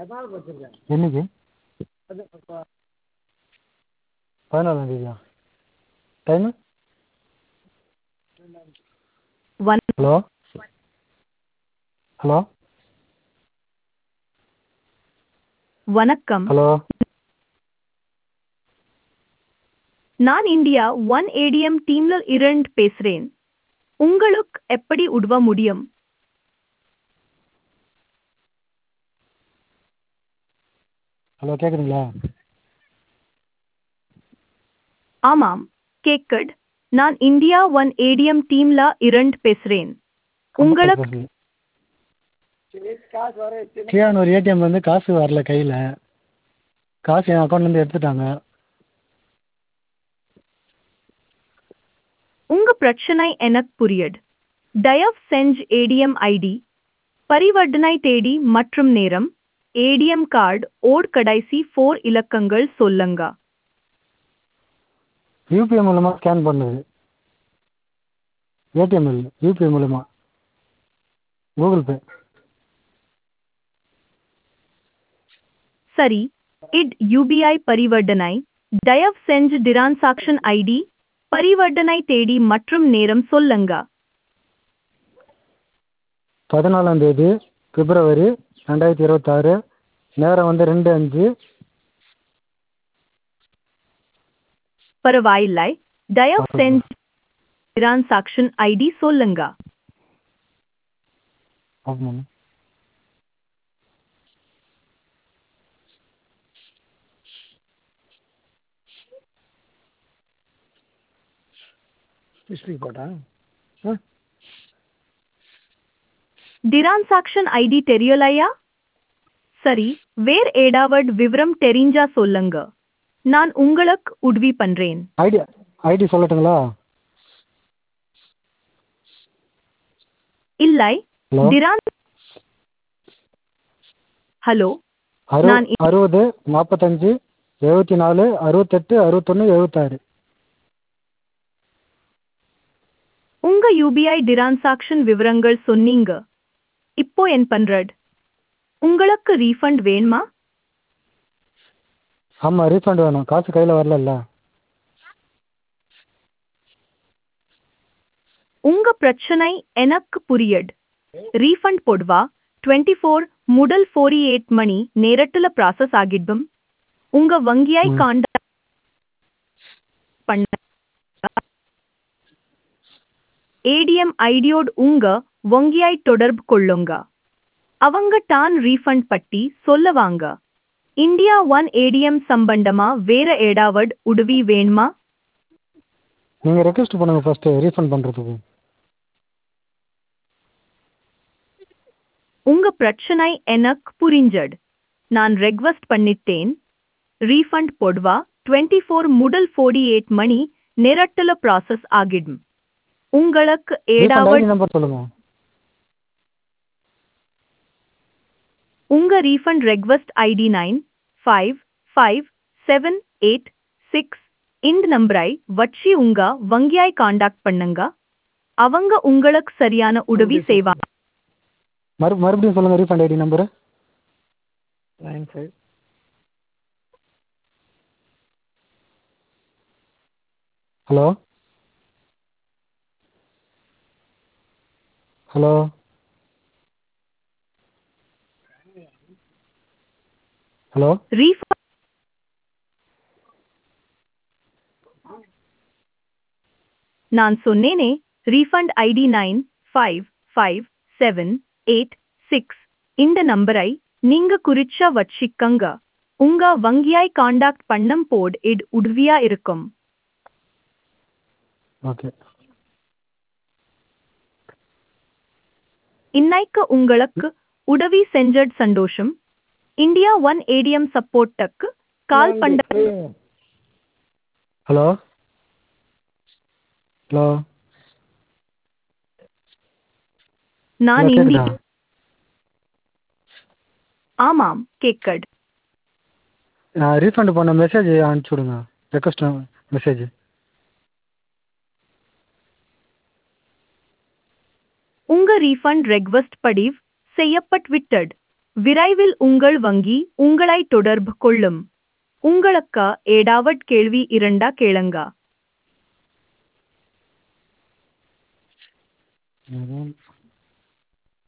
என்னைக்கு பதினாலாம் தேதியா டைமு வண ஹலோ ஹலோ வணக்கம் ஹலோ நான் இந்தியா ஒன் ஏடிஎம் டீம்ல இருந்து பேசுறேன் உங்களுக்கு எப்படி உதவ முடியும் ஹலோ கேட்குதுங்களா ஆமாம் கேக்கட் நான் இந்தியா ஒன் ஏடிஎம் டீம்ல இருந்து பேசுறேன் உங்களுக்கு கியான் ஒரு ஏடிஎம்ல இருந்து காசு வரல கையில் காசு என் அக்கௌண்ட்லேருந்து எடுத்துட்டாங்க உங்க பிரச்சனை எனக்கு புரியுது தயவு செஞ்சு ஏடிஎம் ஐடி பரிவர்த்தனை தேதி மற்றும் நேரம் ஏடிஎம் கார்டு ஓட் கடைசி ஃபோர் இலக்கங்கள் சொல்லுங்க யூபிஐ மூலமாக ஸ்கேன் பண்ணது ஏடிஎம் இல்லை யூபிஐ மூலமாக கூகுள் பே சரி இட் யூபிஐ பரிவர்த்தனை தயவு செஞ்சு டிரான்சாக்ஷன் ஐடி பரிவர்த்தனை தேதி மற்றும் நேரம் சொல்லுங்க பதினாலாம் தேதி பிப்ரவரி ரெண்டாயிரத்தி இருபத்தாறு நேரம் வந்து ரெண்டு அஞ்சு பரவாயில்லை தயவு செஞ்சு டிரான்சாக்ஷன் ஐடி சொல்லுங்க ஆமாம் ஹிஸ்ட்ரி போட்டா ஆ டிரான்சாக்ஷன் ஐடி தெரியலையா சரி வேற ஏடாவட் விவரம் தெரிஞ்சா சொல்லுங்க நான் உங்களுக்கு உதவி பண்றேன் ஐடி ஐடி சொல்லட்டுங்களா இல்லை ஹலோ டிரான் ஹலோ அறு நான் இ- அறுபது நாற்பத்தஞ்சு எழுபத்தி நாலு அறுபத்தெட்டு அறுபத்தொன்று எழுபத்தாறு உங்க யூபிஐ டிரான்சாக்ஷன் விவரங்கள் சொன்னீங்க இப்போ என் பண்றது உங்களுக்கு ரீஃபண்ட் வேணுமா ஆமாம் ரீஃபண்ட் வேணும் காசு கையில் வரலல்ல உங்க பிரச்சனை எனக்கு புரியுது ரீஃபண்ட் போடுவா டுவெண்ட்டி ஃபோர் முதல் ஃபோர்டி எயிட் மணி நேரத்துல ப்ராசஸ் ஆகிடும் உங்க வங்கியாய் ம். காண்டாக்ட் பண்ண ஏடிஎம் ஐடியோடு உங்க வங்கியாய் தொடர்பு கொள்ளுங்க அவங்க டான் ரீஃபண்ட் பட்டி சொல்லுவாங்க இந்தியா ஒன் ஏடிஎம் சம்பந்தமா வேற ஏடாவட் உதவி வேணுமா நீங்கள் ரெக்வெஸ்ட் பண்ணுங்கள் ஃபஸ்ட்டு ரீஃபண்ட் பண்ணுறதுக்கு உங்க பிரச்சனை எனக்கு புரிஞ்சது நான் ரெக்வஸ்ட் பண்ணிட்டேன் ரீஃபண்ட் போடுவா டுவெண்ட்டி ஃபோர் முதல் ஃபோர்டி எயிட் மணி நேரத்துல ப்ராசஸ் ஆகிடும் உங்களுக்கு ரீஃபண்ட் ஏடாவட் ஐடி நம்பர் சொல்லுங்கள் உங்க refund request ID nine five five seven eight six இந்த நம்பரை வச்சு உங்க வங்கியாய் காண்டாக்ட் பண்ணுங்க அவங்க உங்களுக்கு சரியான உதவி செய்வாங்க மறு மறுபடியும் சொல்லுங்கள் refund ID number nine five hello hello hello refund நான் சொன்னேனே refund ID nine five five seven eight six இந்த நம்பரை நீங்க குறிச்சா வச்சிக்கங்க உங்க வங்கியாய் காண்டாக்ட் பண்ணும் போட் இட் உதவியா இருக்கும் ஓகே இன்னைக்கு உங்களுக்கு உதவி செஞ்சட் சந்தோஷம் இந்தியா ஒன் ஏடிஎம் சப்போர்ட்டுக்கு கால் பண்ண ஹலோ ஹலோ நான் ஹலோ இந்தியா கேட்குதா ஆமாம் கேக்கட் ரீஃபண்ட் பண்ண மெசேஜ் அனுப்பிச்சி விடுங்க ரெக்வஸ்ட் மெசேஜ் உங்க ரீஃபண்ட் ரெக்வஸ்ட் படிவ் செய்யப்பட்டு விட்டது விரைவில் உங்கள் வங்கி உங்களை தொடர்பு கொள்ளும் உங்களுக்கு ஏடாவட் கேள்வி இரண்டா கேளுங்க ம்